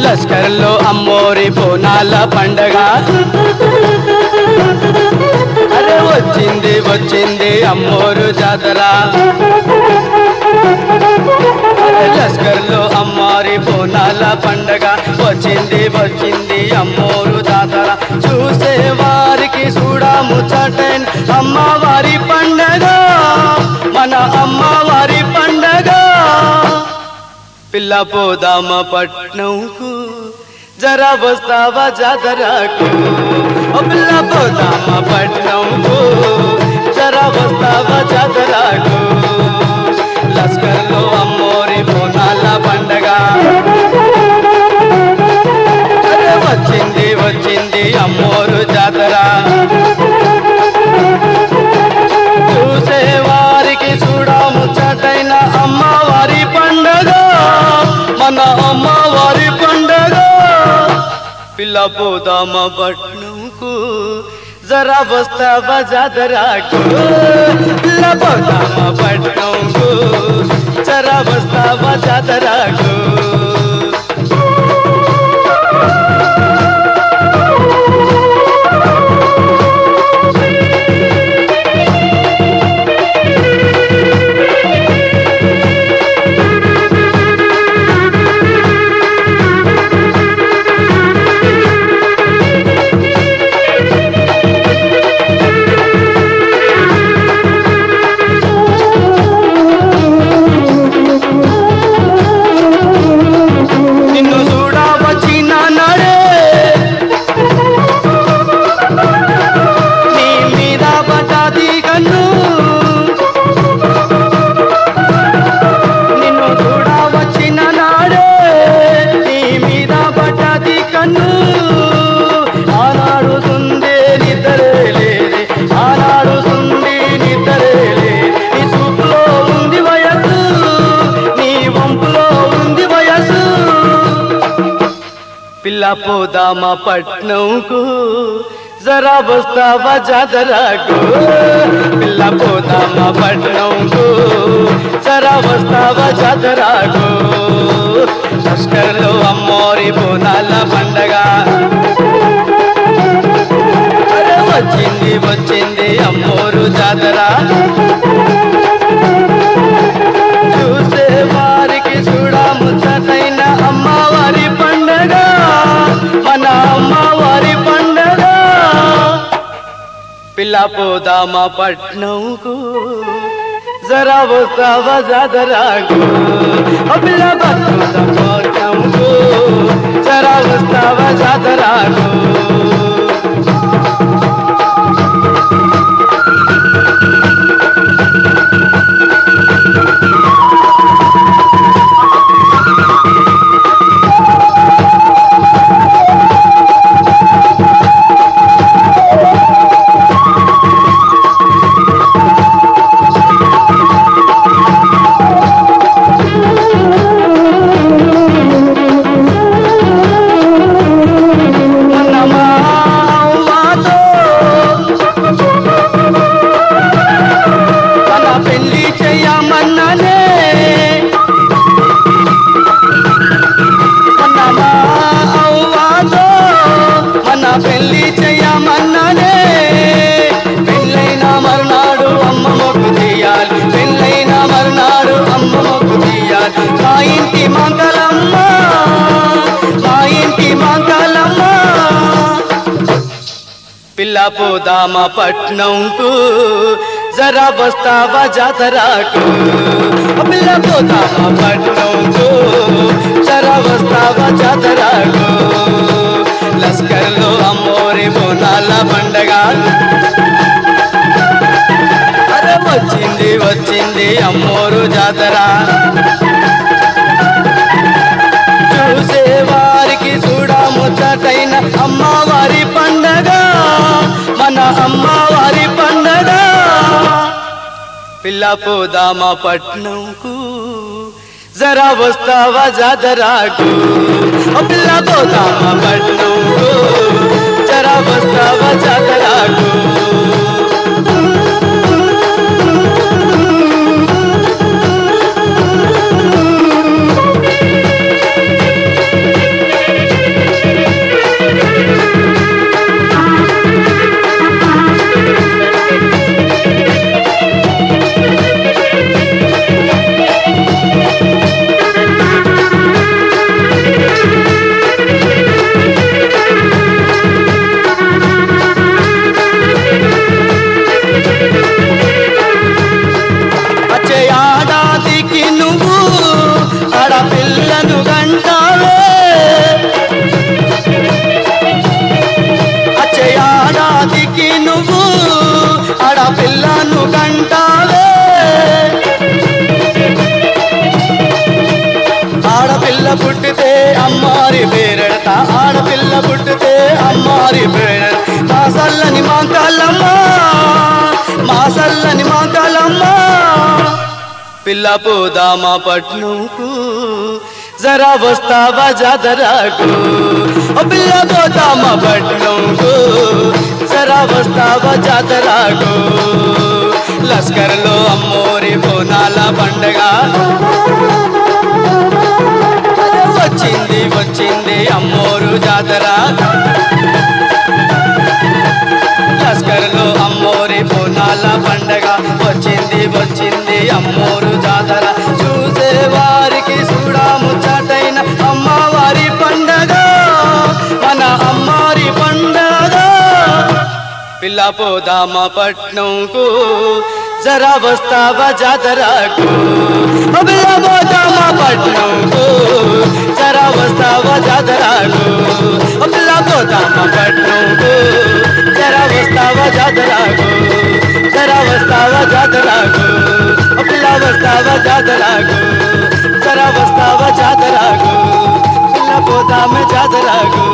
లస్కర్లో అమ్మోరి బోనాల పండగ అరే వచ్చింది వచ్చింది అమ్మోరు జాతర అరే లస్కర్లో అమ్మారి బోనాల పండగ వచ్చింది వచ్చింది అమ్మోరు జాతర చూసే వారికి చూడాము చటన్ అమ్మవారి పండగ మన అమ్మవారి పండగ పిల్ల పోదామ పట్నంకు జరా వస్తావా జాతరకు ఓ పిల్ల పోదామ పట్నంకు జరా వస్తావా జాతరకు లస్కర్లో అమ్మోరి బోనాల పండగ అరే వచ్చింది వచ్చింది అమ్మోరు జాతర చూసే వారికి చూడము చటైన అమ్మవారి పండగ మన అమ్మవారి పండగ పిల్ల పోదామ పట్నంకు జరా వస్తావా జాతరకు పిల్ల పోదామ పట్నంకు జరా వస్తావా జాతరకు నిన్ను చూడా వచ్చిన నడే నీ మీద పడ్డది కన్ను నిన్ను చూడా వచ్చిన నాడే నీ మీద పడ్డది కన్ను ఆనాడు సుందే నిద్రే లేదే ఆనాడు సుంది నిద్రే లేదే నీ చూపులో ఉంది వయసు నీ వంపులో ఉంది వయసు పిల్ల పోదామా పట్నంకు జరా వస్తావా జాతరకు పిల్ల పోదామా పట్నంకు జరా వస్తావా జాతరకు లష్కర్లో అమ్మోరి బోనాల పండగ అరే వచ్చింది వచ్చింది అమ్మోరు జాతర చూసే వారికి చూడము చటైన అమ్మవారి పండగ మన అమ్మవారి పండగ పిల్ల పోదామా పట్నంకు జరా వస్తావా జాతరకు ఓ పిల్ల పోదామా పట్నంకు జరా వస్తావా జాతరకు మన మావాతో మన పెళ్లి చేయమన్ననే మన మావాతో మన పెళ్లి చేయమన్ననే పెళ్ళైన మరునాడు అమ్మ మొక్కు తీయాలి పెళ్ళైన మరునాడు అమ్మ మొక్కు తీయాలి మా ఇంటి మంగళమ్మ మా ఇంటి మంగళమ్మ పిల్ల పోదామా పట్నంకు జరా వస్తావా జాతరకు ఓ పిల్ల పోదామా పట్నంకు జరా వస్తావా జాతరకు లస్కర్లో అమ్మోరి బోనాల పండగ అరే వచ్చింది వచ్చింది అమ్మోరు జాతర చూసే వారికి చూడముచ్చటైన అమ్మవారి పండగ మన అమ్మవారి పండగ పిల్ల పోదామా పట్నంకు జరా వస్తావా జాతరకు ఓ పిల్ల పోదామా పట్నంకు జరా వస్తావా జాతరకు పిల్ల పోదామా పట్నంకు జరా వస్తావా జాతరకు ఓ పిల్ల పోదామా పట్నంకు జరా వస్తావా జాతరకు లస్కర్లో అమ్మోరి బోనాల పండగ వచ్చింది వచ్చింది అమ్మోరు జాతర లస్కర్లో అమ్మోరి బోనాల పండగ వచ్చింది వచ్చింది అమ్మోరు జాతర చూసే వారికి చూడాము చాటైన అమ్మవారి పండగ మన అమ్మారి పండగ పిల్ల పోదామా పట్నంకు జరా వస్తావా జాతరకు ఓ పిల్ల పోదామా పట్నంకు జరా వస్తావా జాతరకు ఓ పిల్ల పోదామా పట్నంకు జరా వస్తావా జాతరకు జరా వస్తావా జాతరకు ఓ పిల్ల వస్తావా జాతరకు జరా వస్తావా జాతరకు పిల్ల పోదామే జాతరకు